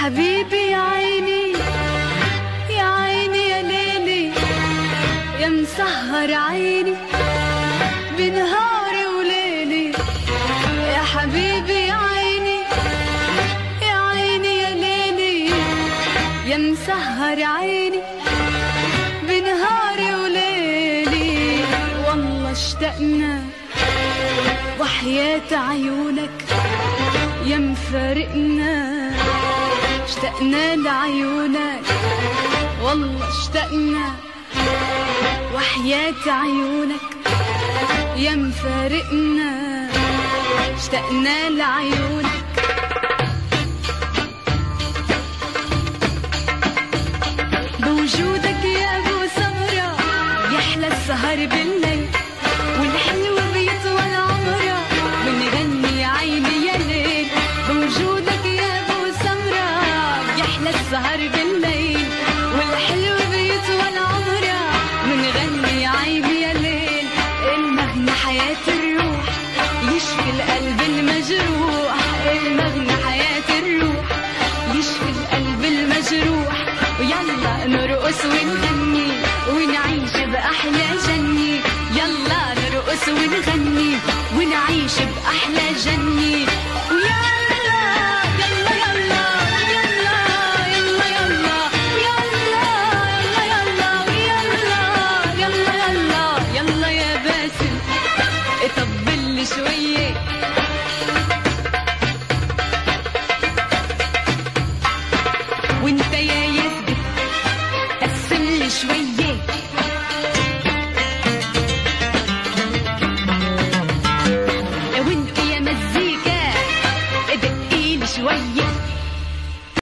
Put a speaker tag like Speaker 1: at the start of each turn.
Speaker 1: حبيبي يا عيني يا عيني يا ليلي يا مسهر عيني بنهاري وليلي يا حبيبي يا عيني يا عيني يا ليلي يا مسهر عيني بنهاري وليلي والله اشتقنا وحياة عيونك يا مفارقنا اشتقنا لعيونك والله اشتقنا وحياة عيونك يا مفارقنا اشتقنا لعيونك بوجودك يا ابو سمرة يحلى السهر بالليل والحلو بيطول عمره ونغني يا عيني يا ليل بوجودك يا ابو سمرة يحلى السهر بالليل